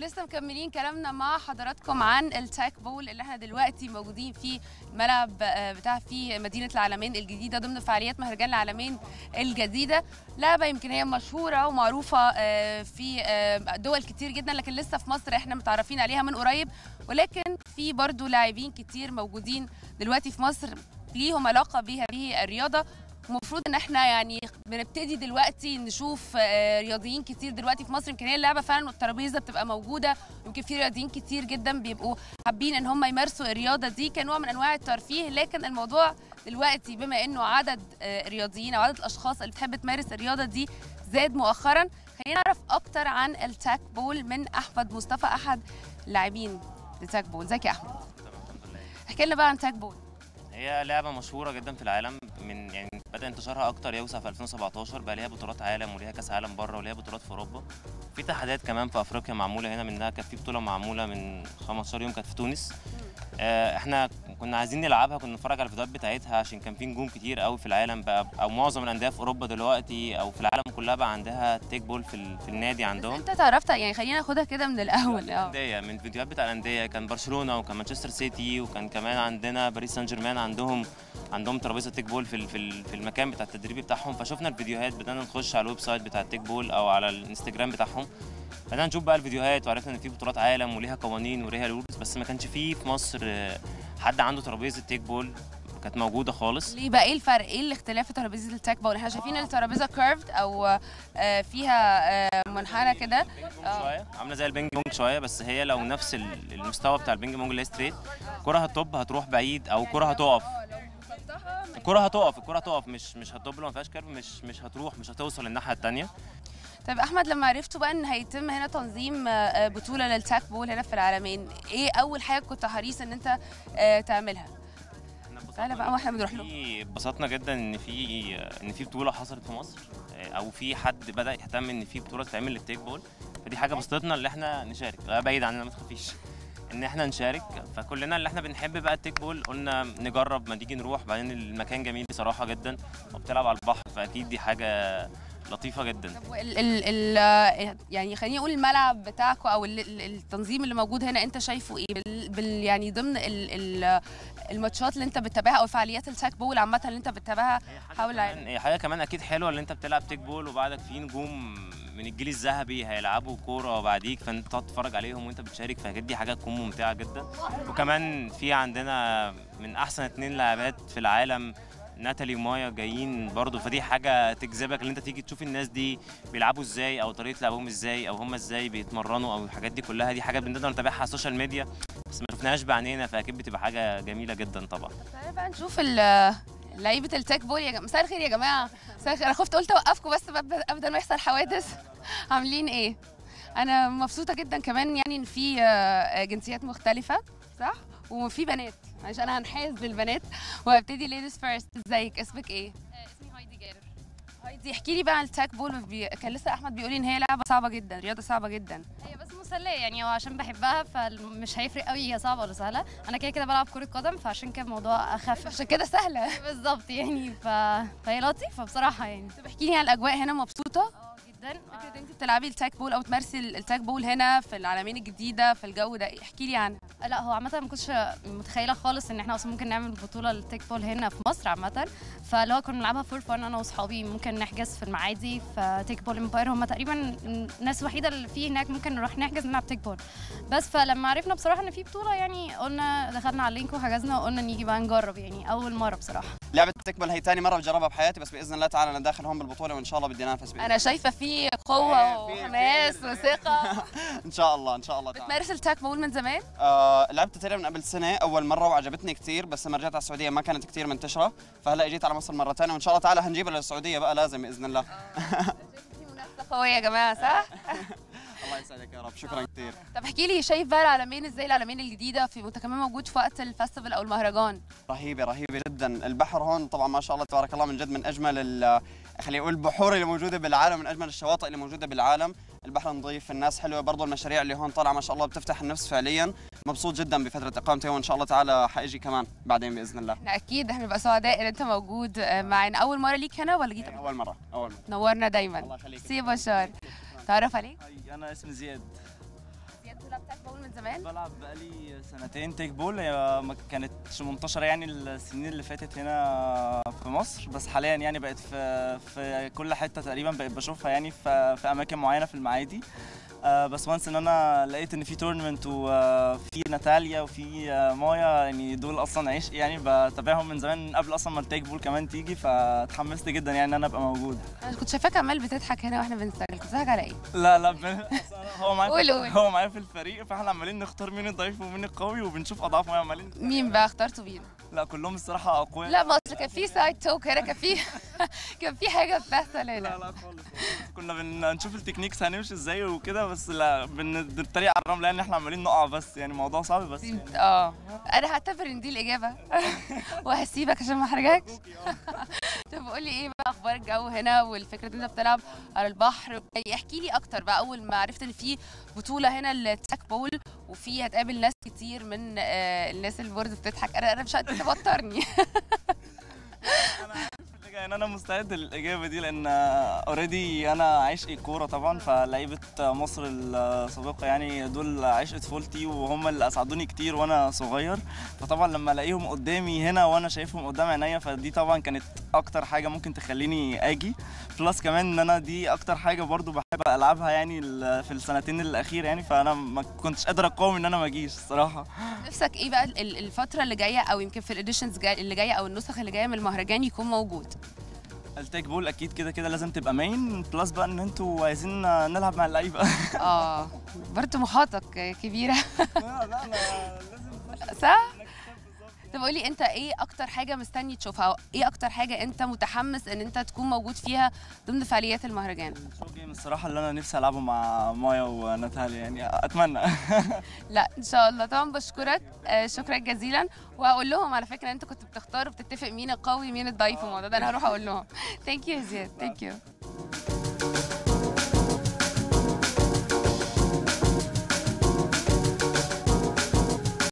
ولسه مكملين كلامنا مع حضراتكم عن التاك بول اللي احنا دلوقتي موجودين فيه الملعب آه، بتاع في مدينه العالمين الجديده ضمن فعاليات مهرجان العالمين الجديده لعبه يمكن هي مشهوره ومعروفه آه، في آه، دول كتير جدا لكن لسه في مصر احنا متعرفين عليها من قريب ولكن في برضو لاعبين كتير موجودين دلوقتي في مصر ليهم علاقه بها هذه الرياضه المفروض ان احنا يعني بنبتدي دلوقتي نشوف آه، رياضيين كتير دلوقتي في مصر يمكن هي اللعبه فعلا والترابيزه بتبقى موجوده يمكن في رياضيين كتير جدا بيبقوا حابين ان هم يمارسوا الرياضه دي كنوع من انواع الترفيه لكن الموضوع دلوقتي بما انه عدد آه، الرياضيين او عدد الاشخاص اللي بتحب تمارس الرياضه دي زاد مؤخرا خلينا نعرف اكتر عن التاك بول من احمد مصطفى احد اللاعبين التاك بول ازيك يا احمد تمام الحمد لله احكي لنا بقى عن تاك بول هي لعبة مشهورة جدا في العالم من يعني بدأ انتشارها أكتر يوسع في 2017 بقى ليها بطولات عالم وليها كأس عالم بره وليها بطولات في أوروبا في اتحادات كمان في أفريقيا معمولة هنا منها كانت في بطولة معمولة من 15 يوم كانت في تونس آه، احنا كنا عايزين نلعبها كنا نتفرج على الفيديوهات بتاعتها عشان كان في نجوم كتير قوي في العالم بقى او معظم الانديه في اوروبا دلوقتي او في العالم كلها بقى عندها تيك بول في, ال- في النادي عندهم انت تعرفت يعني خلينا ناخدها كده من الاول اه الانديه من الفيديوهات بتاع الانديه كان برشلونه وكان مانشستر سيتي وكان كمان عندنا باريس سان جيرمان عندهم عندهم ترابيزه تيك بول في ال- في ال- في المكان بتاع التدريب بتاعهم فشفنا الفيديوهات بدانا نخش على الويب سايت بتاع التيك بول او على الانستجرام بتاعهم بدانا نشوف بقى الفيديوهات وعرفنا ان في بطولات عالم وليها قوانين وليها رولز بس ما كانش فيه في مصر آه، حد عنده ترابيزه تيك بول كانت موجوده خالص ليه بقى ايه الفرق ايه الاختلاف في ترابيزه التاك بول احنا شايفين الترابيزه كيرفد او آه، فيها آه، منحنى كده آه. شويه عامله زي البينج بونج شويه بس هي لو نفس ال- المستوى بتاع البينج بونج اللي هي ستريت الكره هتطب هتروح بعيد او الكره هتقف الكره هتقف الكره هتقف مش مش هتطب لو ما فيهاش كيرف مش مش هتروح مش هتوصل الناحيه الثانيه طيب احمد لما عرفتوا بقى ان هيتم هنا تنظيم آه، آه، بطوله للتاك بول هنا في العالمين ايه اول حاجه كنت حريص ان انت آه، تعملها تعالى بقى واحنا بنروح له في اتبسطنا جدا ان في ان في بطوله حصلت في مصر او في حد بدا يهتم ان في بطوله تتعمل للتيك بول فدي حاجه بسطتنا ان احنا نشارك لا بعيد عننا ما تخافيش ان احنا نشارك فكلنا اللي احنا بنحب بقى التيك بول قلنا نجرب ما تيجي نروح بعدين المكان جميل بصراحه جدا وبتلعب على البحر فاكيد دي حاجه لطيفه جدا طب ال ال ال آه، يعني خليني اقول الملعب بتاعكم او ال ال التنظيم اللي موجود هنا انت شايفه ايه بال, بال يعني ضمن ال ال الماتشات اللي انت بتتابعها او فعاليات التاك بول عامه اللي انت بتتابعها حول العالم كمان- هي حاجه كمان اكيد حلوه اللي انت بتلعب تيك بول وبعدك في نجوم من الجيل الذهبي هيلعبوا كوره بعديك فانت تقعد تتفرج عليهم وانت بتشارك فاكيد دي حاجه تكون ممتعه جدا وكمان في عندنا من احسن اتنين لاعبات في العالم ناتالي ومايا جايين برضو فدي حاجه تجذبك ان انت تيجي تشوف الناس دي بيلعبوا ازاي او طريقه لعبهم ازاي او هم ازاي بيتمرنوا او الحاجات دي كلها دي حاجات بنقدر نتابعها على السوشيال ميديا بس ما شفناهاش بعينينا فاكيد بتبقى حاجه جميله جدا طبعا تعالى بقى نشوف ال- لعيبه التاك بول يا جماعه مساء الخير يا جماعه مساء الخير انا خفت قلت اوقفكم بس قبل قبل ما يحصل حوادث عاملين ايه انا مبسوطه جدا كمان يعني ان في آه، جنسيات مختلفه صح وفي بنات عشان انا هنحاز للبنات وهبتدي ليديز فيرست ازيك اسمك ايه اسمي هايدي جابر هايدي احكي لي بقى عن التاك بول بي... كان لسه احمد بيقول لي ان هي لعبه صعبه جدا رياضه صعبه جدا هي بس مسلية يعني هو عشان بحبها فمش هيفرق قوي هي صعبة ولا سهلة أنا كده كده بلعب كرة قدم فعشان كده الموضوع أخف عشان كده سهله بالظبط يعني ف... فهي لطيفة بصراحة يعني طب احكي لي عن الاجواء هنا مبسوطه اه جدا فكره انت بتلعبي التاك بول او تمارسي التاك بول هنا في العالمين الجديده في الجو ده احكي لي عنها آه، لا هو عامة ما كنتش متخيلة خالص إن إحنا أصلا ممكن نعمل بطولة للتيك بول هنا في مصر عامة فاللي هو كنا بنلعبها فور فن أنا وأصحابي ممكن نحجز في المعادي في تيك بول امباير هم تقريبا الناس الوحيدة اللي فيه هناك ممكن نروح نحجز نلعب تيك بول بس فلما عرفنا بصراحة إن في بطولة يعني قلنا دخلنا على اللينك وحجزنا وقلنا نيجي بقى نجرب يعني أول مرة بصراحة لعبه تكبل هي ثاني مره بجربها بحياتي بس باذن الله تعالى انا داخل هون بالبطوله وان شاء الله بدي انافس بإذن انا شايفه في قوه إيه، في- وحماس في- وثقه ان شاء الله ان شاء الله تعالى بتمارس التاك بول من زمان آه لعبت تقريبا قبل سنه اول مره وعجبتني كثير بس لما رجعت على السعوديه ما كانت كثير منتشره فهلا اجيت على مصر مره ثانيه وان شاء الله تعالى هنجيبها للسعوديه بقى لازم باذن الله في منافسه قويه يا جماعه صح الله يسعدك يا رب شكرا كثير طب احكي لي شايف بقى العالمين ازاي العالمين الجديده في وانت كمان موجود في وقت الفestival او المهرجان رهيبه رهيبه جدا البحر هون طبعا ما شاء الله تبارك الله من جد من اجمل ال- خليني اقول البحور اللي موجوده بالعالم من اجمل الشواطئ اللي موجوده بالعالم البحر نظيف الناس حلوه برضو المشاريع اللي هون طالعه ما شاء الله بتفتح النفس فعليا مبسوط جدا بفتره اقامتي وان شاء الله تعالى حاجي كمان بعدين باذن الله احنا اكيد هنبقى سعداء ان انت موجود آه، معانا اول مره ليك هنا ولا جيت قبل؟ اول مره اول مره نورنا دايما الله يخليك سي بشار تعرف عليك هاي انا اسمي زياد بتلعب تاك بول من زمان بلعب بقالي سنتين تيك بول هي ما كانتش منتشرة يعني السنين اللي فاتت هنا في مصر بس حاليا يعني بقت في في كل حتة تقريبا بقيت بشوفها يعني في, في أماكن معينة في المعادي آه، بس وانس ان انا لقيت ان في تورنمنت وفي ناتاليا وفي آه، مايا يعني دول اصلا عشق يعني بتابعهم من زمان من قبل اصلا ما التيك بول كمان تيجي فاتحمست جدا يعني ان انا ابقى موجود انا كنت شايفاك عمال بتضحك هنا واحنا بنسجل كنت بتضحك على ايه لا لا ب... أصل أنا- هو معايا قول في... قول. هو معايا في الفريق فاحنا عمالين نختار مين الضعيف ومين القوي وبنشوف اضعافهم يعني عمالين مين بقى اخترتوا مين لا كلهم الصراحه اقوياء لا ما اصل كان في سايد توك هنا كان في كان في حاجه بتحصل لا هنا لا خالص كنا بنشوف التكنيكس هنمشي ازاي وكده بس لا بن- بنتريق على الرمل لان احنا عمالين نقع بس يعني الموضوع صعب بس يعني اه انا هعتبر ان دي الاجابه وهسيبك عشان ما احرجكش طب قول لي ايه بقى اخبار الجو هنا والفكره ان انت بتلعب على البحر يعني احكي لي اكتر بقى اول ما عرفت ان في بطوله هنا التاك بول وفي هتقابل ناس كتير من آه، الناس اللي برضه بتضحك انا انا مش قادره توترني يعني انا مستعد للاجابه دي لان اوريدي انا عشقي الكوره طبعا فلعيبه مصر السابقه يعني دول عشق طفولتي وهم اللي اسعدوني كتير وانا صغير فطبعا لما الاقيهم قدامي هنا وانا شايفهم قدام عينيا فدي طبعا كانت اكتر حاجه ممكن تخليني اجي بلس كمان ان انا دي اكتر حاجه برضو بحب العبها يعني ال- في السنتين الاخيره يعني فانا ما كنتش قادر اقاوم ان انا ما اجيش الصراحه نفسك ايه بقى ال- الفتره اللي جايه او يمكن في الاديشنز اللي جايه او النسخ اللي جايه من المهرجان يكون موجود التيك بول اكيد كده كده لازم تبقى مين بلس بقى ان انتوا عايزين نلعب مع اللعيبه اه برضه طموحاتك كبيره لا لا أنا لازم صح طب قولي انت ايه اكتر حاجه مستني تشوفها أو ايه اكتر حاجه انت متحمس ان انت تكون موجود فيها ضمن فعاليات المهرجان شو جيم الصراحه اللي انا نفسي العبه مع مايا وناتاليا يعني اتمنى لا ان شاء الله طبعا بشكرك آه، شكرا جزيلا وهقول لهم على فكره انت كنت بتختار وبتتفق مين القوي مين الضعيف في الموضوع ده انا هروح اقول لهم ثانك يو يا زياد ثانك يو